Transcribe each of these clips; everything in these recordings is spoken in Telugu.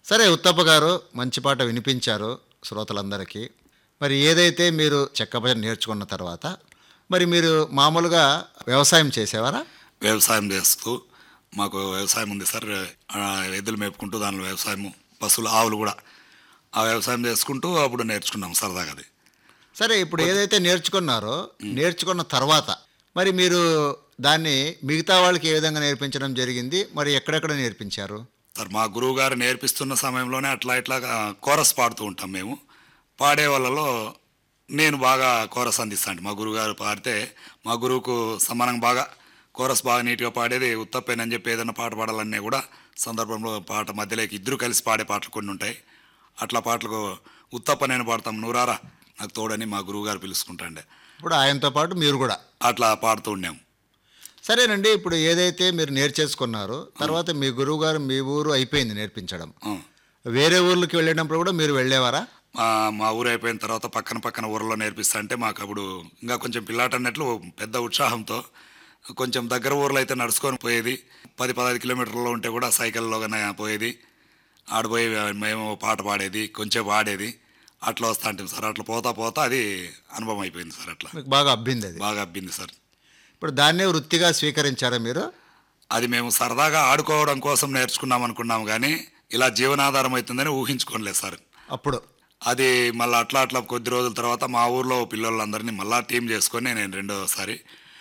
సరే ఉత్తప్ప గారు మంచి పాట వినిపించారు శ్రోతలందరికీ మరి ఏదైతే మీరు చెక్క భజన నేర్చుకున్న తర్వాత మరి మీరు మామూలుగా వ్యవసాయం చేసేవారా వ్యవసాయం చేస్తూ మాకు వ్యవసాయం ఉంది సార్ ఆ, ఎద్దులు మేపుకుంటూ దానిలో వ్యవసాయం పశువులు ఆవులు కూడా ఆ వ్యవసాయం చేసుకుంటూ అప్పుడు నేర్చుకున్నాం సరదాగా అది సరే ఇప్పుడు ఏదైతే నేర్చుకున్నారో నేర్చుకున్న తర్వాత మరి మీరు దాన్ని మిగతా వాళ్ళకి ఏ విధంగా నేర్పించడం జరిగింది మరి ఎక్కడెక్కడ నేర్పించారు సార్ మా గురువు గారు నేర్పిస్తున్న సమయంలోనే అట్లా ఇట్లా ఆ, కోరస్ పాడుతూ ఉంటాం మేము పాడే వాళ్ళలో నేను బాగా కోరస్ అందిస్తాను మా గురువు గారు పాడితే మా గురువుకు సమానంగా బాగా కోరస్ బాగా నీట్గా పాడేది ఉత్తప్పేనని చెప్పి ఏదైనా పాట పాడాలన్నా కూడా సందర్భంలో పాట మధ్యలోకి ఇద్దరు కలిసి పాడే పాటలు కొన్ని ఉంటాయి అట్లా పాటలకు ఉత్తప్ప నేను పాడతాం నూరారా నాకు తోడని మా గురువు గారు పిలుచుకుంటాండే ఇప్పుడు ఆయనతో పాటు మీరు కూడా అట్లా పాడుతూ ఉన్నాం సరేనండి ఇప్పుడు ఏదైతే మీరు నేర్చేసుకున్నారో తర్వాత మీ గురువు గారు మీ ఊరు అయిపోయింది నేర్పించడం ఆ. వేరే ఊర్లకి వెళ్ళినప్పుడు కూడా మీరు వెళ్ళేవారా మా మా ఊరు అయిపోయిన తర్వాత పక్కన పక్కన ఊర్లో నేర్పిస్తా అంటే మాకు అప్పుడు ఇంకా కొంచెం పిల్లాట అన్నట్లు పెద్ద ఉత్సాహంతో కొంచెం దగ్గర ఊర్లో అయితే నడుచుకొని పోయేది పది పదహైదు కిలోమీటర్లో ఉంటే కూడా సైకిల్లో గానే పోయేది ఆడిపోయి మేము పాట పాడేది కొంచెం పాడేది అట్లా వస్తా అంటే సార్ అట్లా పోతా పోతా అది అనుభవం అయిపోయింది సార్ అట్లా మీకు బాగా అబ్బింది అది బాగా అబ్బింది సార్ ఇప్పుడు దాన్నే వృత్తిగా స్వీకరించారా మీరు అది మేము సరదాగా ఆడుకోవడం కోసం నేర్చుకున్నాం అనుకున్నాం కానీ ఇలా జీవనాధారం అవుతుందని ఊహించుకోలేదు సార్ అప్పుడు అది మళ్ళీ అట్లా అట్లా కొద్ది రోజుల తర్వాత మా ఊర్లో పిల్లలందరినీ మళ్ళా టీం చేసుకొని నేను రెండోసారి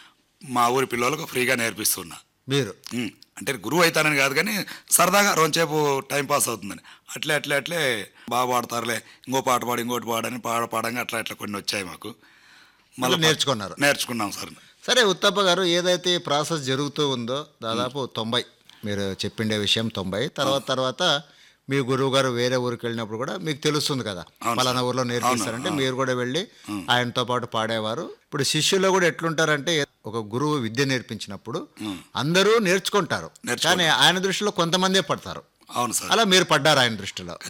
మా ఊరి పిల్లలకు ఫ్రీగా నేర్పిస్తున్నా మీరు ఉమ్, అంటే గురువు అవుతానని కాదు కానీ సరదాగా రోజుసేపు టైం పాస్ అవుతుందని అట్లే అట్లే అట్లే బాగా పాడతారులే ఇంకో పాట పాడు ఇంకోటి పాడని పాడ పాడంగా అట్లా అట్లా కొన్ని వచ్చాయి మాకు మళ్ళీ నేర్చుకున్నారు నేర్చుకున్నాం సార్ సరే ఉత్తప్ప గారు ఏదైతే ఈ ప్రాసెస్ జరుగుతూ ఉందో దాదాపు తొంభై మీరు చెప్పిండే విషయం తొంభై తర్వాత తర్వాత మీ గురువు గారు వేరే ఊరికి వెళ్ళినప్పుడు కూడా మీకు తెలుస్తుంది కదా అవును పలానా సార్. ఊర్లో నేర్పిస్తారంటే అవును, మీరు కూడా వెళ్ళి ఆయనతో పాటు పాడేవారు ఇప్పుడు శిష్యుల్లో కూడా ఎట్లుంటారంటే ఒక గురువు విద్య నేర్పించినప్పుడు అందరూ నేర్చుకుంటారు నేర్చుకుంటారు. కానీ ఆయన దృష్టిలో కొంతమందే పడతారు అవును సార్ అలా మీరు పడ్డారు ఆయన దృష్టిలో